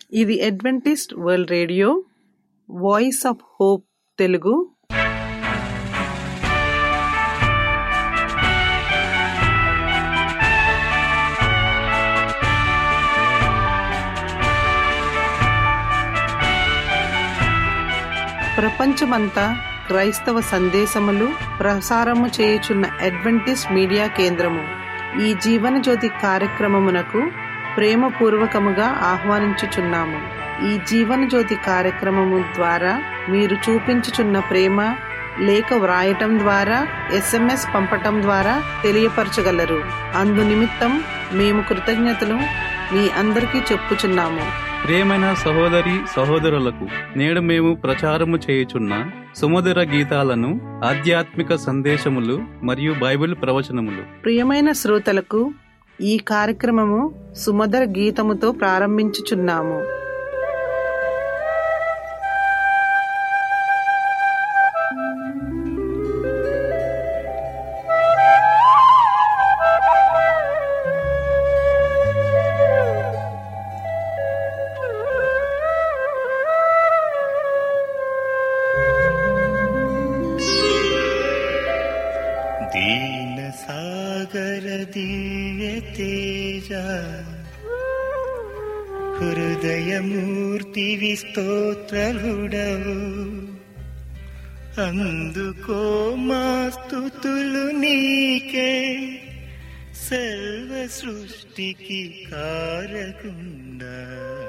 ఇది Adventist world radio voice of hope Telugu ప్రపంచమంతా క్రైస్తవ సందేశములు ప్రసారము చేయుచున్న అడ్వెంటిస్ట్ మీడియా కేంద్రము ఈ జీవన జ్యోతి కార్యక్రమమునకు ప్రేమపూర్వకముగా ఆహ్వానించుచున్నాము ఈ జీవన జ్యోతి కార్యక్రమము ద్వారా మీరు చూపించుచున్న ప్రేమ లేఖ వ్రాయటం ద్వారా ఎస్ఎంఎస్ పంపటం ద్వారా తెలియపరచగలరు అందు నిమిత్తం మేము కృతజ్ఞతలు మీ అందరికీ చెప్పుచున్నాము ప్రియమైన సహోదరి సహోదరులకు నేడు మేము ప్రచారము చేయుచున్న సుమధుర గీతాలను ఆధ్యాత్మిక సందేశములు మరియు బైబిల్ ప్రవచనములు ప్రియమైన శ్రోతలకు ఈ కార్యక్రమము సుమధుర గీతముతో ప్రారంభించుచున్నాము दीन सागर दिव्य तेज హృదయమూర్తి విస్తోత్రలుడవు అందుకో మా స్తుతులు నీకే సర్వ సృష్టికి కారకుండా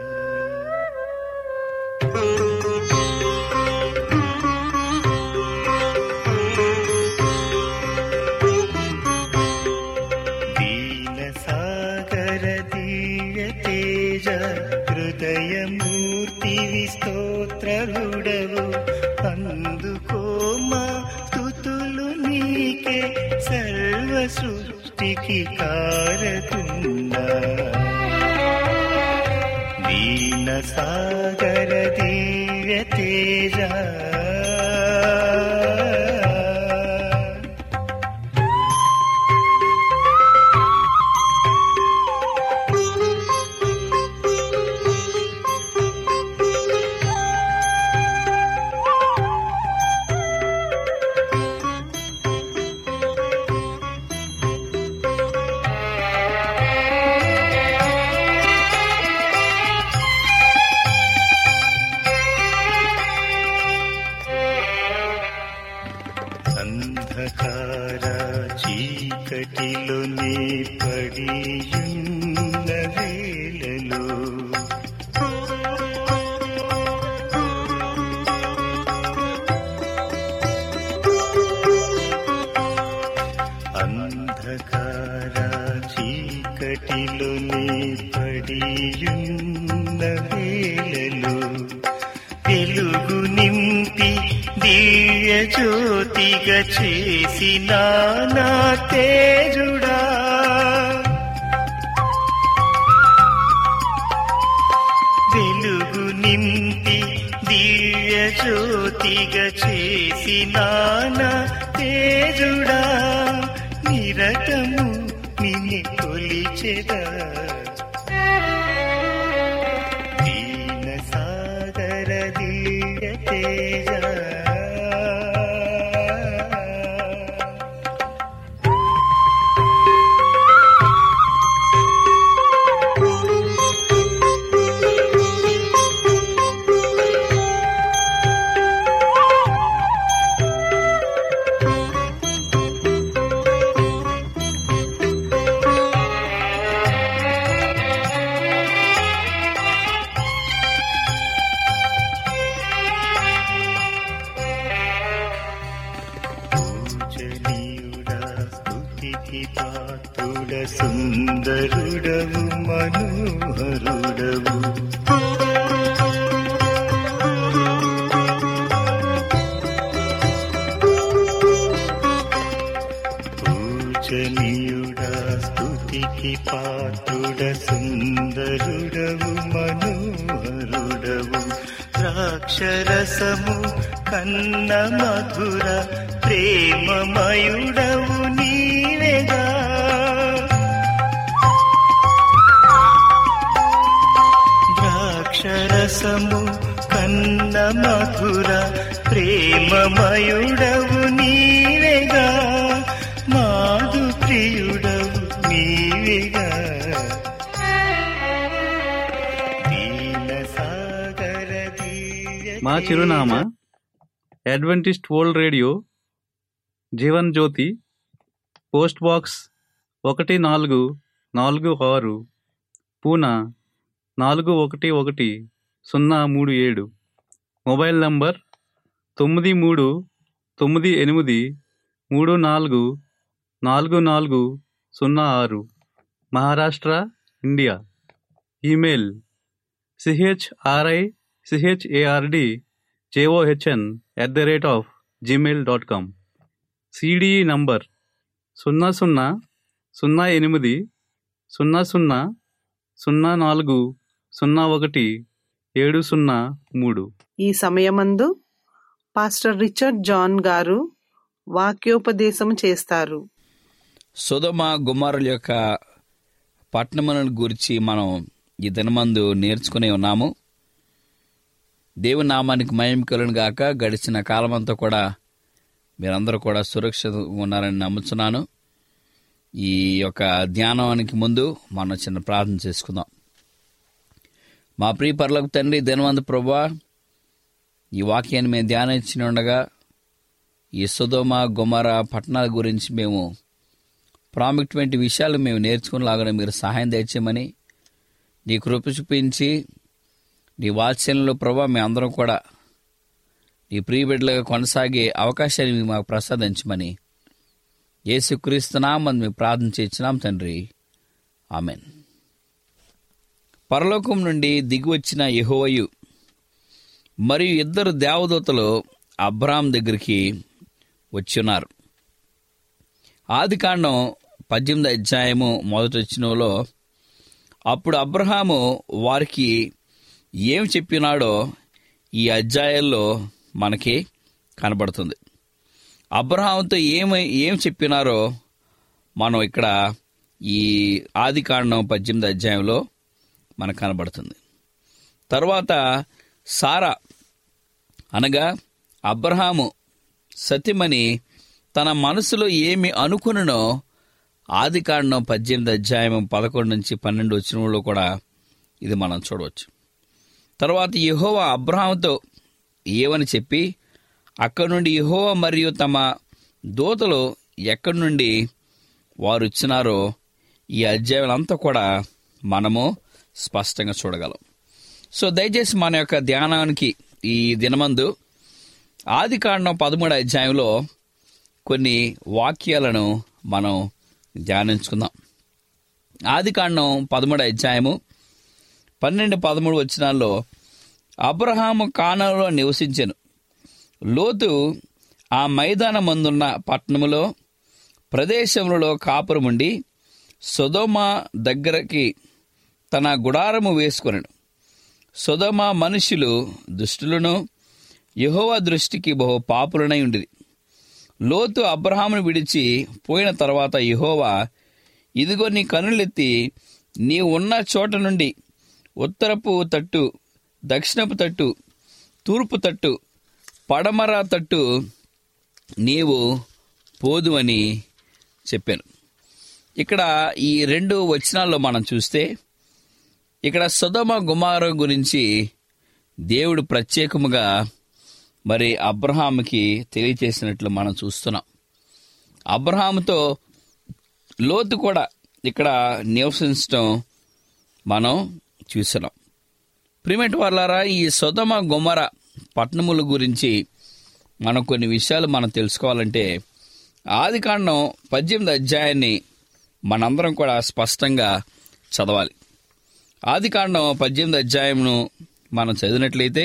దీన సాగర దివ్య తేజ హృదయమూర్తి విస్తోత్రలుడవు అందుకో మా స్తుతులు నీకే సర్వ సృష్టికి కారకుండా దీన సాగర దివ్య తేజ అంధకార చీకటిలో నీ పడియున్న వేళలో అంధకార చీకటిలో నీ పడియున్న వేళలో వెలుగు నింపి దివ్య జ్యోతిగా చేసిన నా తేజుడా వెలుగు నింపి దివ్య జ్యోతిగా చేసిన నా తేజుడా నిరతము నిన్ను కొలిచెదా దీన సాగర దివ్య తేజ పూజనీయుడా స్తుతికి పాత్రుడ సుందరుడవు మనోహరుడవు పూజనీయుడా స్తుతికి పాత్రుడ సుందరుడవు మనోహరుడవు ద్రాక్షరసము కన్న మధుర ప్రేమమయుడవు నీవేగా ద్రాక్ష ద్రాక్షరసము కన్న మధుర ప్రేమమయుడవు నీవేగా మాధు ప్రియుడవు నీవేగా దీన సాగర దివ్య మా చిరునామా Adventist world radio Jeevan Jyoti post box ఒకటి నాలుగు నాలుగు ఆరు పూనా నాలుగు ఒకటి ఒకటి సున్నా మూడు ఏడు మొబైల్ నంబర్ తొమ్మిది మూడు తొమ్మిది ఎనిమిది మూడు నాలుగు నాలుగు నాలుగు సున్నా ఆరు Maharashtra India email C H R I C H A R D J O H N at the rate of Gmail dot com C D E number సున్నా సున్నా సున్నా ఎనిమిది సున్నా సున్నా సున్నా నాలుగు సున్నా ఒకటి ఏడు సున్నా మూడు ఈ సమయమందు పాస్టర్ రిచర్డ్ జాన్ గారు వాక్యోపదేశం చేస్తారు సుధమ గుమారుల యొక్క పట్టణములను గురించి మనం ఈ దినమందు నేర్చుకుని ఉన్నాము దేవుని నామానికి మయం కలును గాక గడిచిన కాలమంతా కూడా మీరందరూ కూడా సురక్షితంగా ఉన్నారని నమ్ముతున్నాను ఈ యొక్క ధ్యానానికి ముందు మనం చిన్న ప్రార్థన చేసుకుందాం మా ప్రియ పర్లకు తండ్రి దినవంతు ప్రభా ఈ వాక్యాన్ని మేము ధ్యానించి ఉండగా ఈ సుధోమ గుమర పట్టణాల గురించి మేము ప్రాముఖ్యమైన విషయాలు మేము నేర్చుకునేలాగా మీరు సహాయం తెచ్చామని నీ కృప చూపించి నీ వాత్సల్యంలో ప్రభా మేము అందరం కూడా నీ ప్రియ బిడ్డలుగా కొనసాగే అవకాశాన్ని మీరు మాకు ప్రసాదించమని యేసుక్రీస్తున్నాం మేము ప్రార్థన చేయించినాం తండ్రి ఆమెన్ పరలోకం నుండి దిగివచ్చిన యెహోవయు మరియు ఇద్దరు దేవదూతలు అబ్రాం దగ్గరికి వచ్చున్నారు ఆది కాండం పద్దెనిమిది అధ్యాయము మొదటి వచ్చినలో అప్పుడు అబ్రహాము వారికి ఏం చెప్పినాడో ఈ అధ్యాయంలో మనకి కనబడుతుంది అబ్రహాంతో ఏమి ఏం చెప్పినారో మనం ఇక్కడ ఈ ఆది కాండం పద్దెనిమిది అధ్యాయంలో మనకు కనబడుతుంది తర్వాత సారా అనగా అబ్రహాము సతిమని తన మనసులో ఏమి అనుకునో ఆది కాండం పద్దెనిమిది అధ్యాయం పదకొండు నుంచి పన్నెండు వచ్చినలో కూడా ఇది మనం చూడవచ్చు తర్వాత యెహోవా అబ్రహాంతో ఏమని చెప్పి అక్కడి నుండి యెహోవా మరియు తమ దూతలు ఎక్కడి నుండి వారు ఇచ్చినారో ఈ అధ్యాయం అంతా కూడా మనము స్పష్టంగా చూడగలం సో దయచేసి మన యొక్క ధ్యానానికి ఈ దినమందు ఆది కాండం పదమూడు అధ్యాయంలో కొన్ని వాక్యాలను మనం ధ్యానించుకుందాం ఆది కాండం పదమూడు అధ్యాయము పన్నెండు పదమూడు వచ్చినాల్లో అబ్రహాము కానంలో నివసించెను లోతు ఆ మైదానమందున్న పట్టణములో ప్రదేశములలో కాపురముండి సొదోమ దగ్గరకి తన గుడారము వేసుకొనెను సొదమ మనుషులు దుష్టులను యెహోవా దృష్టికి బహు పాపులనై ఉండిరి లోతు అబ్రహామును విడిచి పోయిన తర్వాత యెహోవా ఇదిగో నీ కనులెత్తి నీ ఉన్న చోట నుండి ఉత్తరపు తట్టు దక్షిణపు తట్టు తూర్పు తట్టు పడమర తట్టు నీవు పోదు అని చెప్పాను ఇక్కడ ఈ రెండు వచనాల్లో మనం చూస్తే ఇక్కడ సుధమ గుమార గురించి దేవుడు ప్రత్యేకముగా మరి అబ్రహాముకి తెలియచేసినట్లు మనం చూస్తున్నాం అబ్రహాముతో లోతు కూడా ఇక్కడ నివసించడం మనం చూస్తున్నాం ప్రిమెట్ వాళ్ళారా ఈ సుధమ గుమర పట్టణముల గురించి మనం కొన్ని విషయాలు మనం తెలుసుకోవాలంటే ఆది కాండం పద్దెనిమిది అధ్యాయాన్ని మనందరం కూడా స్పష్టంగా చదవాలి ఆది కాండం పద్దెనిమిది అధ్యాయంను మనం చదివినట్లయితే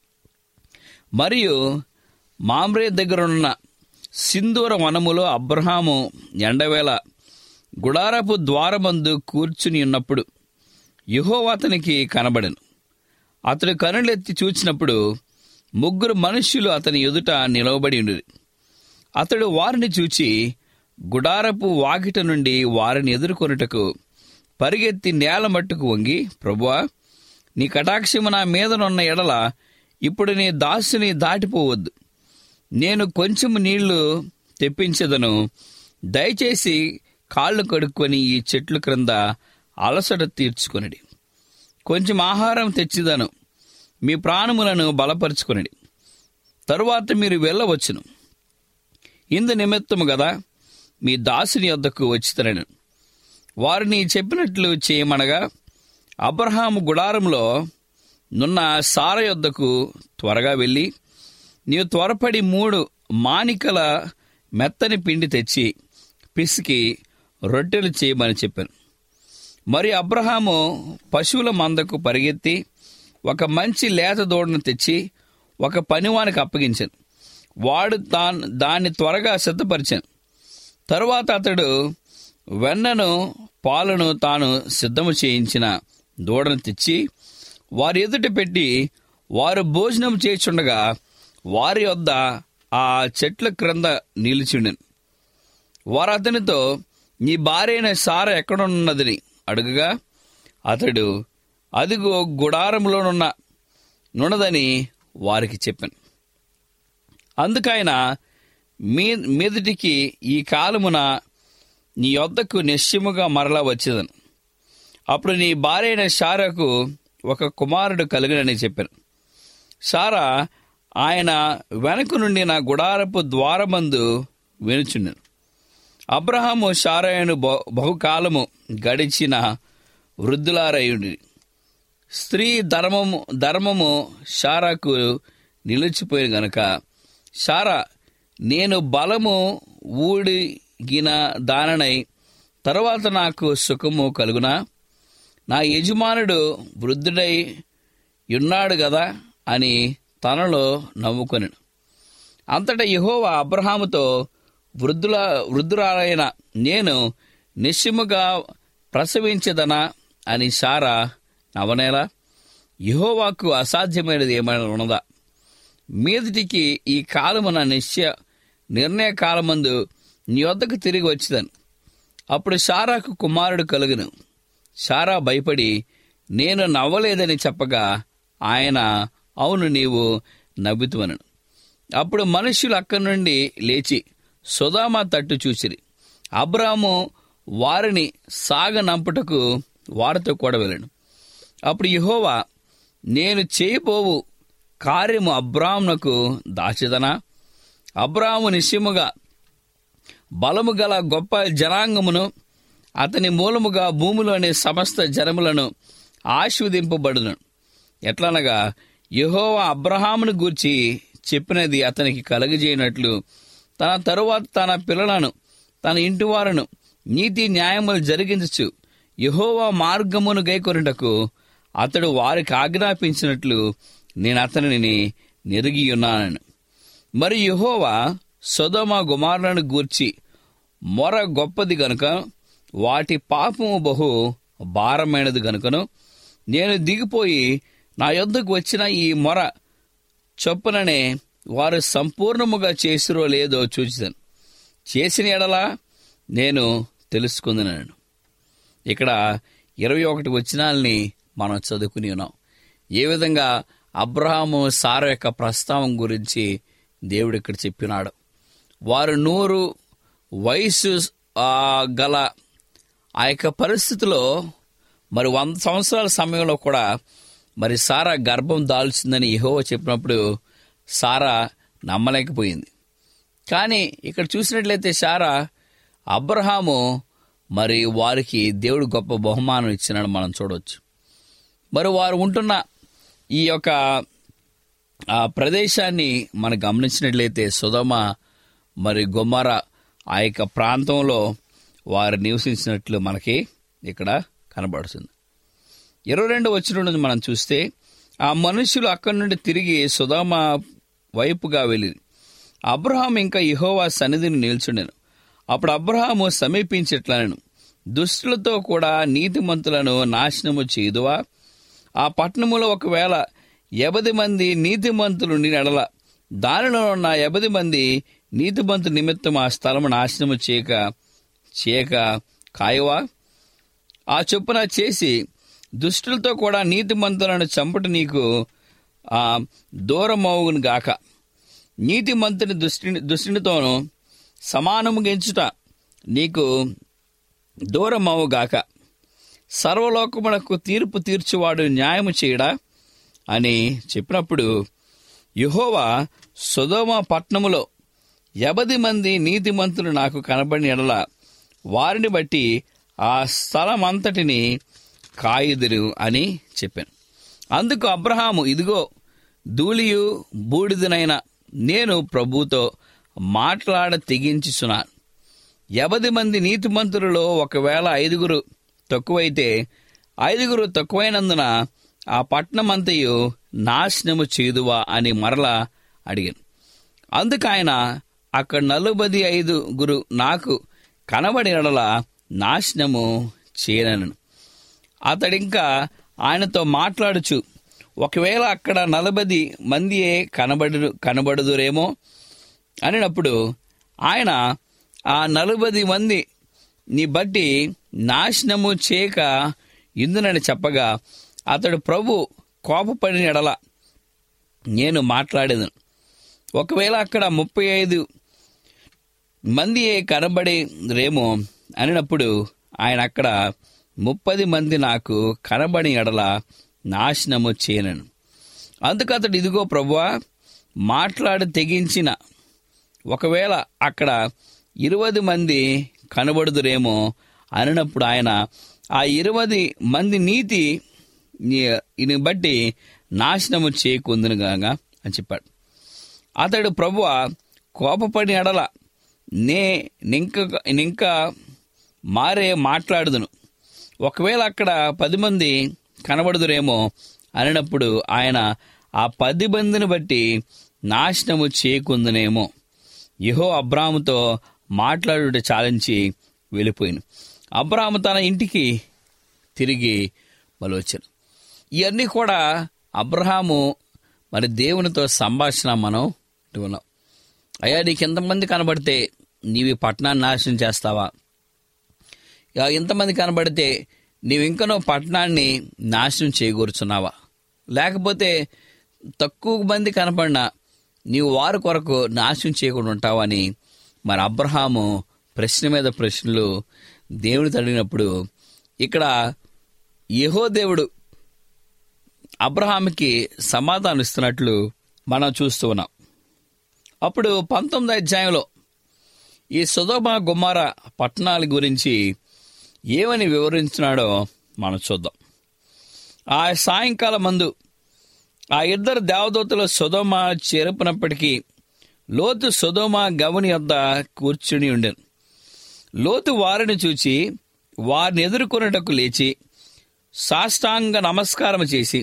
మరియు మామ్రే దగ్గర ఉన్న సింధూర వనములో అబ్రహాము ఎండవేళ గుడారపు ద్వారమందు కూర్చుని ఉన్నప్పుడు యెహోవా అతనికి కనబడెను అతడు కనులెత్తి చూచినప్పుడు ముగ్గురు మనుష్యులు అతని ఎదుట నిలవబడి ఉండిరి అతడు వారిని చూచి గుడారపు వాకిట నుండి వారిని ఎదుర్కొనుటకు పరిగెత్తి నేల మట్టుకు వంగి ప్రభువా నీ కటాక్షము నా మీదనున్న ఎడల ఇప్పుడు నీ దాసుని దాటిపోవద్దు నేను కొంచెం నీళ్లు తెప్పించదను దయచేసి కాళ్ళు కడుక్కొని ఈ చెట్లు క్రింద అలసట తీర్చుకొనిడి కొంచెం ఆహారం తెచ్చిదను మీ ప్రాణములను బలపరుచుకొనిడి తరువాత మీరు వెళ్ళవచ్చును ఇందు నిమిత్తము గదా మీ దాసుని వద్దకు వచ్చితనను వారిని చెప్పినట్లు చేయమనగా అబ్రహాము గుడారంలో నున్న సార యొద్దకు త్వరగా వెళ్ళి నీవు త్వరపడి మూడు మానికల మెత్తని పిండి తెచ్చి పిసికి రొట్టెలు చేయమని చెప్పాను మరి అబ్రహాము పశువుల మందకు పరిగెత్తి ఒక మంచి లేత దూడను తెచ్చి ఒక పనివానికి అప్పగించాను వాడు తాను దాన్ని త్వరగా సిద్ధపరిచాను తరువాత అతడు వెన్నను పాలను తాను సిద్ధము చేయించిన దూడను తెచ్చి వారి ఎదుట పెట్టి వారు భోజనం చేయుచుండగా వారి వద్ద ఆ చెట్ల క్రింద నిలిచిండెను వారు అతనితో నీ భార్యైన సార ఎక్కడున్నదని అడుగగా అతడు అదిగో గుడారంలోనున్న నున్నదని వారికి చెప్పాను అందుకైన మీ మీదటికి ఈ కాలమున నీ యొద్దకు నిశ్చయముగా మరలా వచ్చేదను అప్పుడు నీ భార్యైన శారకు ఒక కుమారుడు కలిగినని చెప్పాను సారా ఆయన వెనక నుండి నా గుడారపు ద్వారమందు వినుచుండెను అబ్రహాము శారాయను బహు బహుకాలము గడిచిన వృద్ధులారయుడి స్త్రీ ధర్మము ధర్మము శారాకు నిలిచిపోయిన గనుక శారా నేను బలము ఊడిగిన దాననై తరువాత నాకు సుఖము కలుగునా నా యజమానుడు వృద్ధుడై ఉన్నాడు గదా అని తనలో నవ్వుకొనెను అంతటా యెహోవా అబ్రహాముతో వృద్ధుల వృద్ధురాలైన నేను నిశ్చయముగా ప్రసవించదనా అని సారా నవనేలా యెహోవాకు అసాధ్యమైనది ఏమైనా ఉన్నదా మీదటికి ఈ కాలమున నిశ్చయ నిర్ణయ కాలమందు నీ వద్దకు తిరిగి వచ్చిదను అప్పుడు సారాకు కుమారుడు కలుగును సారా భయపడి నేను నవ్వలేదని చెప్పగా ఆయన అవును నీవు నవ్వుతువనను అప్పుడు మనుష్యులు అక్కడి నుండి లేచి సుధామ తట్టు చూసిరి అబ్రాము వారిని సాగనంపుటకు వారితో కూడా వెళ్ళాను అప్పుడు యెహోవా నేను చేయబోవు కార్యము అబ్రామునకు దాచిదనా అబ్రాము నిశ్చయముగా బలము గల గొప్ప జనాంగమును అతని మూలముగా భూమిలోని సమస్త జనములను ఆశీర్వదింపబడును ఎట్లనగా యెహోవా అబ్రహామును గూర్చి చెప్పినది అతనికి కలగజేయనట్లు తన తరువాత తన పిల్లలను తన ఇంటివారును నీతి న్యాయములు జరిగించచ్చు యెహోవా మార్గమును గైకొనుటకు అతడు వారికి ఆజ్ఞాపించినట్లు నేను అతనిని నెరిగి ఉన్నానని మరి యెహోవా సొదమ గుమారులను గూర్చి మొర గొప్పది గనుక వాటి పాపము బహు భారమైనది గనుకను నేను దిగిపోయి నా యొద్దకు వచ్చిన ఈ మొర చొప్పుననే వారు సంపూర్ణముగా చేసిరో లేదో చూచాను చేసిన ఎడలా నేను తెలుసుకుందనను ఇక్కడ ఇరవై ఒకటి వచనాల్ని మనం చదువుకుని ఉన్నాం ఏ విధంగా అబ్రహాము సార యొక్క ప్రస్తావం గురించి దేవుడు ఇక్కడ చెప్పినాడు వారు నూరు వయసు ఆ, గల ఆ యొక్క పరిస్థితిలో మరి వంద సంవత్సరాల సమయంలో కూడా మరి సారా గర్భం దాల్చిందని యెహోవా చెప్పినప్పుడు సారా నమ్మలేకపోయింది కానీ ఇక్కడ చూసినట్లయితే సారా అబ్రహాము మరి వారికి దేవుడు గొప్ప బహుమానం ఇచ్చినాడు మనం చూడవచ్చు మరి వారు ఉంటున్న ఈ యొక్క ఆ ప్రదేశాన్ని మనం గమనించినట్లయితే సుధమ మరి గొమ్మర ఆ యొక్క ప్రాంతంలో వారు నివసించినట్లు మనకి ఇక్కడ కనబడుతుంది ఇరవై రెండు వచ్చిన నుండి మనం చూస్తే ఆ మనుషులు అక్కడి నుండి తిరిగి సుధామ వైపుగా వెళ్ళి అబ్రహాం ఇంకా యెహోవా సన్నిధిని నిల్చుండెను అప్పుడు అబ్రహాము సమీపించట్లను దుష్టులతో కూడా నీతిమంతులను నాశనము చేయుదువా ఆ పట్టణములో ఒకవేళ ఎబది మంది నీతిమంతులు నెడల దానిలో ఉన్న ఎబది మంది నీతిమంతు నిమిత్తం ఆ స్థలము నాశనము చేయక చేయక కాయవా ఆ చొప్పున చేసి దుష్టులతో కూడా నీతిమంతులను చంపుట నీకు ఆ, దూరమవును గాక నీతిమంతుని దుష్టిని దుష్టునితోనూ సమానముగా ఎంచుట నీకు దూరమవుగాక సర్వలోకమునకు తీర్పు తీర్చువాడు న్యాయము చేయడా అని చెప్పినప్పుడు యెహోవా సొదోమ పట్నములో యబది మంది నీతిమంతులు నాకు కనబడిన ఎడల వారిని బట్టి ఆ స్థలమంతటిని కాయుదురు అని చెప్పాను అందుకు అబ్రహాము ఇదిగో ధూళియు బూడిదనైన నేను ప్రభుతో మాట్లాడ తెగించుచున్నాను యబది మంది నీతిమంతులలో ఒకవేళ ఐదుగురు తక్కువైతే ఐదుగురు తక్కువైనందున ఆ పట్నమంతయు నాశనము చేదువా అని మరలా అడిగాను అందుకు ఆయన అక్కడ నలుబది ఐదుగురు నాకు కనబడి ఎడల నాశనము చేయనను అతడింకా ఆయనతో మాట్లాడుచు ఒకవేళ అక్కడ నలబది మందియే కనబడు కనబడుదురేమో అనినప్పుడు ఆయన ఆ నలుబది మంది నీ బట్టి నాశనము చేయక ఇందునని చెప్పగా అతడు ప్రభు కోపపడిన ఎడల నేను మాట్లాడేదను ఒకవేళ అక్కడ ముప్పై ఐదు మంది కనబడేరేమో అనినప్పుడు ఆయన అక్కడ ముప్పది మంది నాకు కనబడి ఎడల నాశనము చేయనను అందుకు అతడు ఇదిగో ప్రభువా మాట్లాడి తెగించిన ఒకవేళ అక్కడ ఇరవై మంది కనబడుదురేమో అనినప్పుడు ఆయన ఆ ఇరవై మంది నీతి ని బట్టి నాశనము చేయకుందునుగాగా అని చెప్పాడు అతడు ప్రభువ కోపపడి ఎడల నే నింక నింకా మారే మాట్లాడుదును ఒకవేళ అక్కడ పది మంది కనబడుదురేమో అనినప్పుడు ఆయన ఆ పది మందిని బట్టి నాశనము చేయకుందునేమో యహో అబ్రాముతో మాట్లాడుట చాలించి వెళ్ళిపోయాను అబ్రాము తన ఇంటికి తిరిగి మలొచ్చాను ఇవన్నీ కూడా అబ్రహాము మరి దేవునితో సంభాషణ మనం వింటున్నాం అయ్యా నీకు ఎంతమంది కనబడితే నీవి పట్టణాన్ని నాశనం చేస్తావా ఇక ఇంతమంది కనబడితే నీవు ఇంకనో పట్టణాన్ని నాశనం చేయకూర్చున్నావా లేకపోతే తక్కువ మంది కనపడినా నీవు వారి కొరకు నాశనం చేయకుండా ఉంటావని మరి అబ్రహాము ప్రశ్న మీద ప్రశ్నలు దేవుని అడిగినప్పుడు ఇక్కడ యహో దేవుడు అబ్రహాంకి సమాధానం ఇస్తున్నట్లు మనం చూస్తూ ఉన్నాం అప్పుడు పంతొమ్మిది అధ్యాయంలో ఈ సుధమ గుమ్మార పట్టణాల గురించి ఏమని వివరించినాడో మనం చూద్దాం ఆ సాయంకాలం మందు ఆ ఇద్దరు దేవదూతలు సుధమ చేరుపునప్పటికీ లోతు సుధమ గవని వద్ద కూర్చుని ఉండెను లోతు వారిని చూచి వారిని ఎదుర్కొనుటకు లేచి సాష్టాంగ నమస్కారం చేసి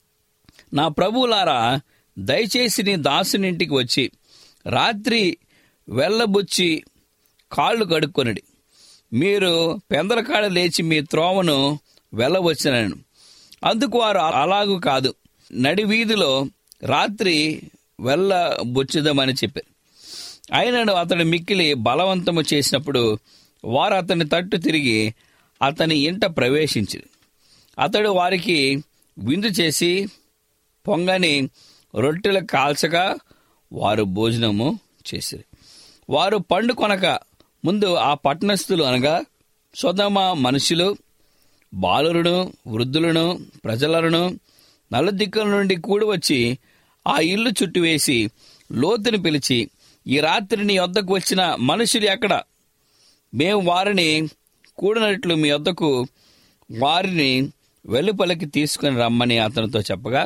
నా ప్రభువులారా దయచేసి నీ దాసునింటికి వచ్చి రాత్రి వెళ్ళబుచ్చి కాళ్ళు కడుక్కొనడి మీరు పెందలకాడ లేచి మీ త్రోవను వెళ్ళవచ్చినను అందుకు వారు అలాగూ కాదు నడి వీధిలో రాత్రి వెళ్ళబుచ్చుదామని చెప్పారు అయినను అతడు మిక్కిలి బలవంతము చేసినప్పుడు వారు అతని తట్టు తిరిగి అతని ఇంట ప్రవేశించి అతడు వారికి విందు చేసి పొంగని రొట్టెలు కాల్చగా వారు భోజనము చేసిరి వారు పండు కొనక ముందు ఆ పట్టణస్థులు అనగా సొదమ మనుషులు బాలురును వృద్ధులను ప్రజలను నలుదిక్కుల నుండి కూడి వచ్చి ఆ ఇల్లు చుట్టువేసి లోతుని పిలిచి ఈ రాత్రి నీ వద్దకు వచ్చిన మనుషులు ఎక్కడ మేము వారిని కూడినట్లు మీ వద్దకు వారిని వెలుపలకి తీసుకుని రమ్మని అతనితో చెప్పగా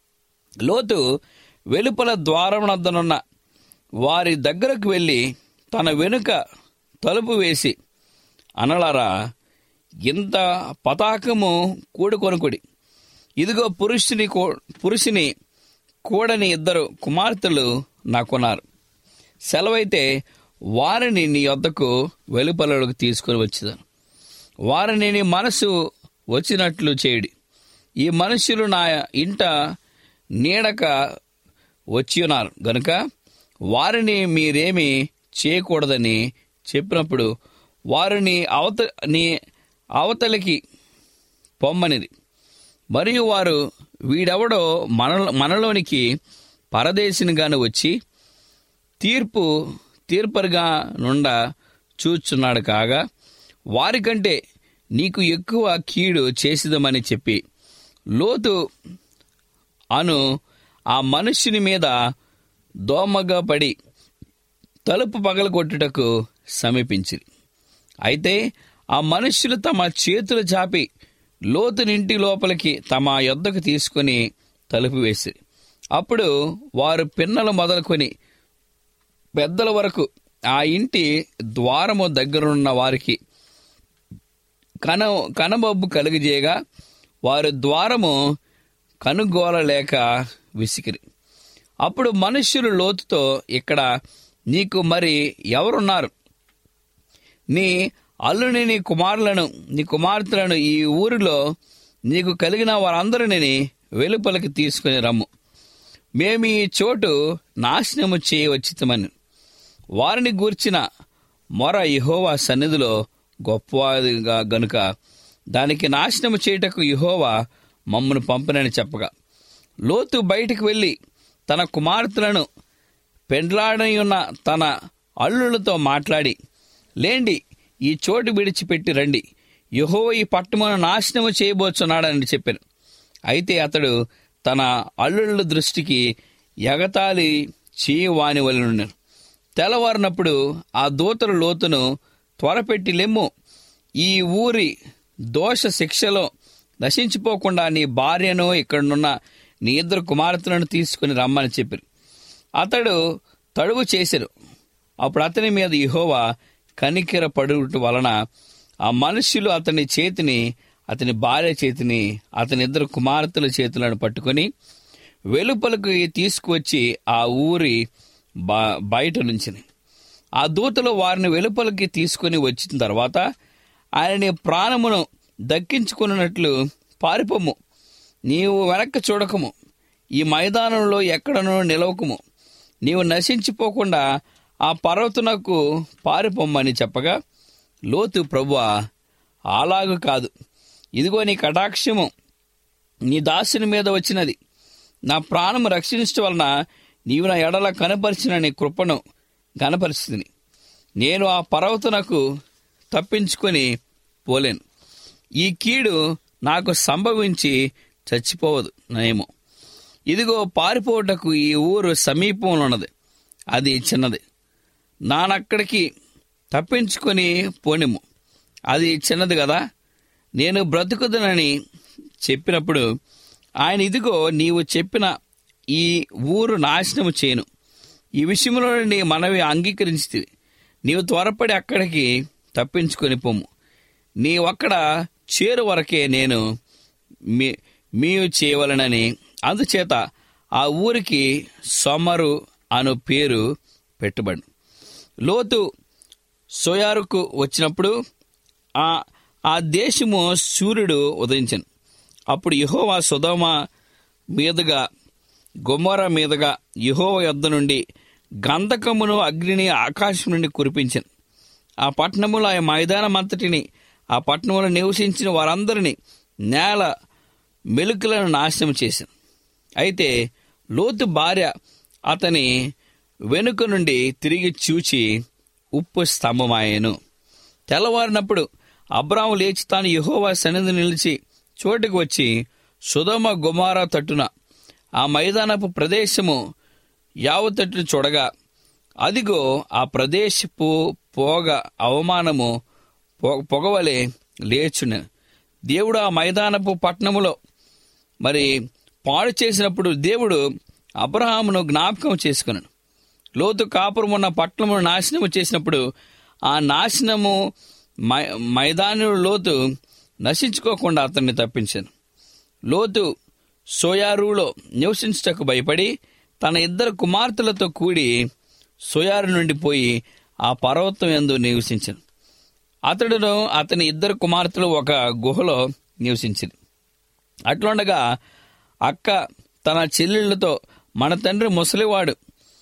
లోతు వెలుపల ద్వారమునద్దనున్న వారి దగ్గరకు వెళ్ళి తన వెనుక తలుపు వేసి అనలారా ఇంత పతాకము కూడుకొనుకుడి ఇదిగో పురుషుని కూ- పురుషుని కూడని ఇద్దరు కుమార్తెలు నాకున్నారు సెలవైతే వారిని నీ వద్దకు వెలుపలకు తీసుకొని వచ్చేదాను వారిని నీ మనసు వచ్చినట్లు చేయుడి ఈ మనుషులు నా ఇంట నీడక వచ్చి ఉన్నారు గనుక వారిని మీరేమి చేయకూడదని చెప్పినప్పుడు వారిని అవత నీ అవతలికి పొమ్మనిది మరియు వారు వీడెవడో మన మనలోనికి పరదేశినిగాను వచ్చి తీర్పు తీర్పరిగా నుండ చూచున్నాడు కాగా వారికంటే నీకు ఎక్కువ కీడు చేసిదమని చెప్పి లోతు అను ఆ మనుష్యుని మీద దోమగా పడి తలుపు పగలగొట్టుటకు సమీపించింది అయితే ఆ మనుష్యులు తమ చేతులు చాపి లోతునింటి లోపలికి తమ యొద్దకు తీసుకుని తలుపు వేసి అప్పుడు వారు పిన్నలు మొదలుకొని పెద్దల వరకు ఆ ఇంటి ద్వారము దగ్గరున్న వారికి కన కనబొబ్బు కలుగజేయగా వారు ద్వారము కనుగోలలేక విసికిరి అప్పుడు మనుష్యులు లోతుతో ఇక్కడ నీకు మరి ఎవరున్నారు నీ అల్లుని నీ కుమారులను నీ కుమార్తెలను ఈ ఊరిలో నీకు కలిగిన వారందరినీ వెలుపలికి తీసుకుని రమ్ము మేము ఈ చోటు నాశనము చేయవచ్చితమని వారిని గూర్చిన మొర యహోవా సన్నిధిలో గొప్పవాదిగా గనుక దానికి నాశనము చేయుటకు యహోవా మమ్మను పంపినని చెప్పగా లోతు బయటికి వెళ్ళి తన కుమార్తెలను పెండ్లాడని ఉన్న తన అల్లులతో మాట్లాడి లేండి ఈ చోటు విడిచిపెట్టి రండి యహో ఈ పట్టణమును నాశనము చేయబోచున్నాడని చెప్పాను అయితే అతడు తన అల్లుళ్ళ దృష్టికి ఎగతాళి చేయవాని వలన తెల్లవారినప్పుడు ఆ దూతల లోతును త్వరపెట్టి లెమ్ము ఈ ఊరి దోష శిక్షలో నశించిపోకుండా నీ భార్యను ఇక్కడనున్న నీ ఇద్దరు కుమార్తెలను తీసుకుని రమ్మని చెప్పారు అతడు తడువు చేశారు అప్పుడు అతని మీద ఇహోవా కనికెర పడుట వలన ఆ మనుష్యులు అతని చేతిని అతని భార్య చేతిని అతని ఇద్దరు కుమార్తెల చేతులను పట్టుకొని వెలుపలకు తీసుకువచ్చి ఆ ఊరి బ- బయట నుంచిని ఆ దూతలు వారిని వెలుపలికి తీసుకుని వచ్చిన తర్వాత ఆయన ప్రాణమును దక్కించుకున్నట్లు పారిపోము నీవు వెనక్కి చూడకము ఈ మైదానంలో ఎక్కడనూ నిలవకము నీవు నశించిపోకుండా ఆ పర్వతునకు పారిపోమ్మని చెప్పగా లోతు ప్రభువా అలాగు కాదు ఇదిగో నీ కటాక్షము నీ దాసుని మీద వచ్చినది నా ప్రాణము రక్షించడం వలన నీవు నా ఎడల కనపరిచిన నీ కృపను కనపరిచింది నేను ఆ పర్వతునకు తప్పించుకొని పోలేను ఈ కీడు నాకు సంభవించి చచ్చిపోవదు నయము ఇదిగో పారిపోవటకు ఈ ఊరు సమీపంలో ఉన్నది అది చిన్నది నానక్కడికి తప్పించుకొని పోనిము అది చిన్నది కదా నేను బ్రతుకుదనని చెప్పినప్పుడు ఆయన ఇదిగో నీవు చెప్పిన ఈ ఊరు నాశనము చేయను ఈ విషయంలో నీ మనవి అంగీకరించితివి నీవు త్వరపడి అక్కడికి తప్పించుకొని పొమ్ము నీవక్కడ చేరు వరకే నేను మీ మీవు చేయవలనని అందుచేత ఆ ఊరికి సొమరు అను పేరు పెట్టుబడి లోతు సోయారుకు వచ్చినప్పుడు ఆ ఆ దేశము సూర్యుడు ఉదయించను అప్పుడు యహోవా సుధమ మీదుగా గొమ్మర మీదుగా యహోవ యొద్ద నుండి గంధకమును అగ్నిని ఆకాశం నుండి కురిపించను ఆ పట్టణములో ఆ మైదానం అంతటిని ఆ పట్టణంలో నివసించిన వారందరినీ నేల మెలుకలను నాశనం చేశాను అయితే లోతు భార్య అతని వెనుక నుండి తిరిగి చూచి ఉప్పు స్తంభమాయను తెల్లవారినప్పుడు అబ్రాము లేచి తాను యహోవా సన్నిధి నిలిచి చోటుకు వచ్చి సుధమ గుమార తట్టున ఆ మైదానపు ప్రదేశము యావతట్టు చూడగా అదిగో ఆ ప్రదేశపు పోగ అవమానము పొ- పొగవలే లేచున దేవుడు ఆ మైదానపు పట్టణములో మరి పాడు చేసినప్పుడు దేవుడు అబ్రహామును జ్ఞాపకం చేసుకున్నాడు లోతు కాపురం ఉన్న పట్టణమును నాశనము చేసినప్పుడు ఆ నాశనము మై మైదాను లోతు నశించుకోకుండా అతన్ని తప్పించాను లోతు సోయారులో నివసించుటకు భయపడి తన ఇద్దరు కుమార్తెలతో కూడి సోయారు నుండి పోయి ఆ పర్వతం ఎందు నివసించాను అతడును అతని ఇద్దరు కుమార్తెలు ఒక గుహలో నివసించింది అట్లుండగా అక్క తన చెల్లెళ్లతో మన తండ్రి ముసలివాడు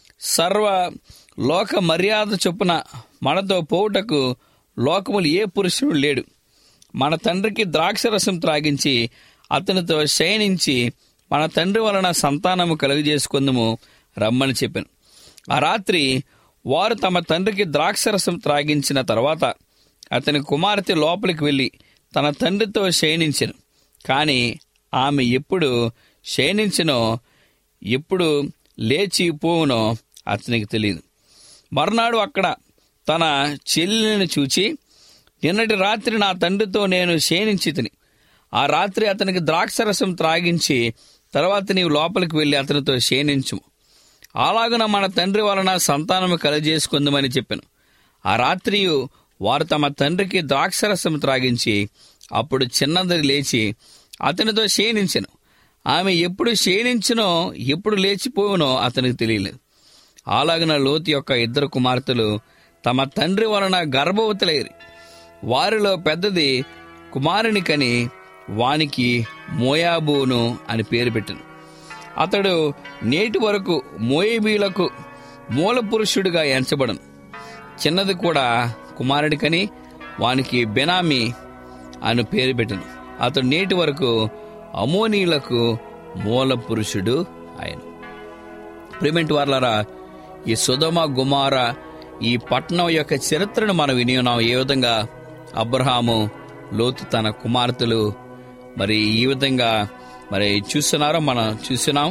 సర్వ లోక మర్యాద చొప్పున మనతో పోవుటకు లోకములు ఏ పురుషుడు లేడు మన తండ్రికి ద్రాక్షరసం త్రాగించి అతనితో శయనించి మన తండ్రి వలన సంతానము కలుగజేసుకుందుము రమ్మని చెప్పాను ఆ రాత్రి వారు తమ తండ్రికి ద్రాక్షరసం త్రాగించిన తర్వాత అతని కుమార్తె లోపలికి వెళ్ళి తన తండ్రితో శయనించెను కానీ ఆమె ఎప్పుడు శయనించినో ఎప్పుడు లేచి పోవునో అతనికి తెలియదు మర్నాడు అక్కడ తన చెల్లెలను చూచి నిన్నటి రాత్రి నా తండ్రితో నేను శయనించి తిని ఆ రాత్రి అతనికి ద్రాక్షరసం త్రాగించి తర్వాత నీవు లోపలికి వెళ్ళి అతనితో శయనించుము అలాగున మన తండ్రి వలన సంతానము కలజేసుకుందామని చెప్పాను ఆ రాత్రి వారు తమ తండ్రికి ద్రాక్షరసం త్రాగించి అప్పుడు చిన్నది లేచి అతనితో క్షీణించెను ఆమె ఎప్పుడు క్షీణించినో ఎప్పుడు లేచిపోవునో అతనికి తెలియలేదు అలాగిన లోతు యొక్క ఇద్దరు కుమార్తెలు తమ తండ్రి వలన గర్భవతులైరి వారిలో పెద్దది కుమారుని కని వానికి మోయాబును అని పేరు పెట్టాను అతడు నేటి వరకు మోయబీలకు మూల పురుషుడిగా ఎంచబడను చిన్నది కూడా కుమారుడికని వానికి బెనామీ అని పేరు పెట్టను అతడు నేటి వరకు అమోనీలకు మూల పురుషుడు ఆయన ప్రిమెంట్ వార్లరా ఈ సుధమ గుమార ఈ పట్టణం యొక్క చరిత్రను మనం విని ఉన్నాం ఏ విధంగా అబ్రహాము లోతు తన కుమార్తెలు మరి ఈ విధంగా మరి చూస్తున్నారో మనం చూస్తున్నాం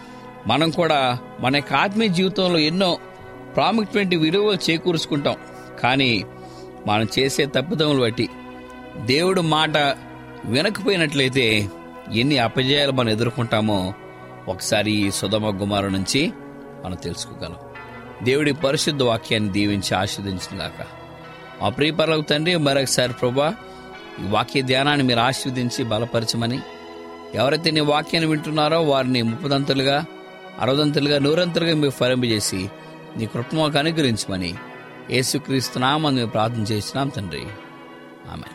మనం కూడా మన యొక్క ఆత్మీయ జీవితంలో ఎన్నో ప్రాముఖ్యమైన విలువలు చేకూర్చుకుంటాం కానీ మనం చేసే తప్పిదములు బట్టి దేవుడు మాట వినకపోయినట్లయితే ఎన్ని అపజయాలు మనం ఎదుర్కొంటామో ఒకసారి ఈ సుధమ గుమారు నుంచి మనం తెలుసుకోగలం దేవుడి పరిశుద్ధ వాక్యాన్ని దీవించి ఆస్వాదించినగాక మా ప్రియపరలకు తండ్రి మరొకసారి ప్రభా ఈ వాక్య ధ్యానాన్ని మీరు ఆస్వాదించి బలపరచమని ఎవరైతే నీ వాక్యాన్ని వింటున్నారో వారిని ముప్పదంతులుగా అరవదంతులుగా నూరంతులుగా మీరు ఫలింపజేసి నీ కృపమాకు అనుగ్రహించమని యేసుక్రీస్తు నామని మేము ప్రార్థన చేసినాం తండ్రి ఆమె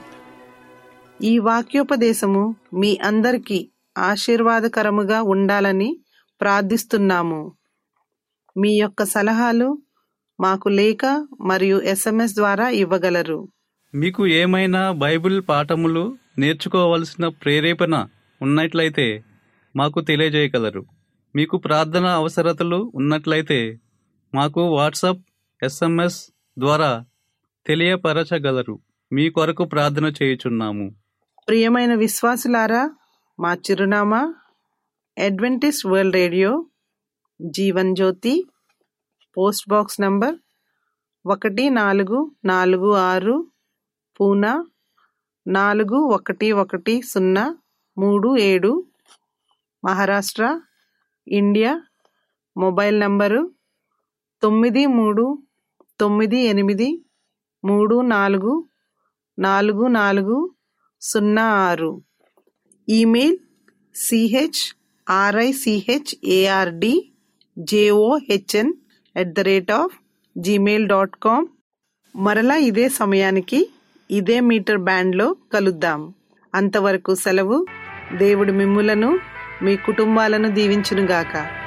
ఈ వాక్యోపదేశము మీ అందరికీ ఆశీర్వాదకరముగా ఉండాలని ప్రార్థిస్తున్నాము మీ యొక్క సలహాలు మాకు లేఖ మరియు ఎస్ఎంఎస్ ద్వారా ఇవ్వగలరు మీకు ఏమైనా బైబిల్ పాఠములు నేర్చుకోవలసిన ప్రేరేపణ ఉన్నట్లయితే మాకు తెలియజేయగలరు మీకు ప్రార్థన అవసరతలు ఉన్నట్లయితే మాకు వాట్సాప్ ఎస్ఎంఎస్ ద్వారా తెలియపరచగలరు మీ కొరకు ప్రార్థన చేయుచున్నాము ప్రియమైన విశ్వాసులారా మా చిరునామా Adventist world radio Jeevan Jyoti post box number ఒకటి నాలుగు నాలుగు ఆరు పూనా నాలుగు ఒకటి ఒకటి సున్నా మూడు ఏడు మహారాష్ట్ర ఇండియా మొబైల్ నంబరు తొమ్మిది మూడు తొమ్మిది ఎనిమిది మూడు నాలుగు నాలుగు నాలుగు సున్నా ఆరు email C H R I C H A R D J O H N at the rate of Gmail dot com మరలా ఇదే సమయానికి ఇదే మీటర్ బ్యాండ్లో కలుద్దాం అంతవరకు సెలవు దేవుడు మిమ్ములను మీ కుటుంబాలను దీవించునుగాక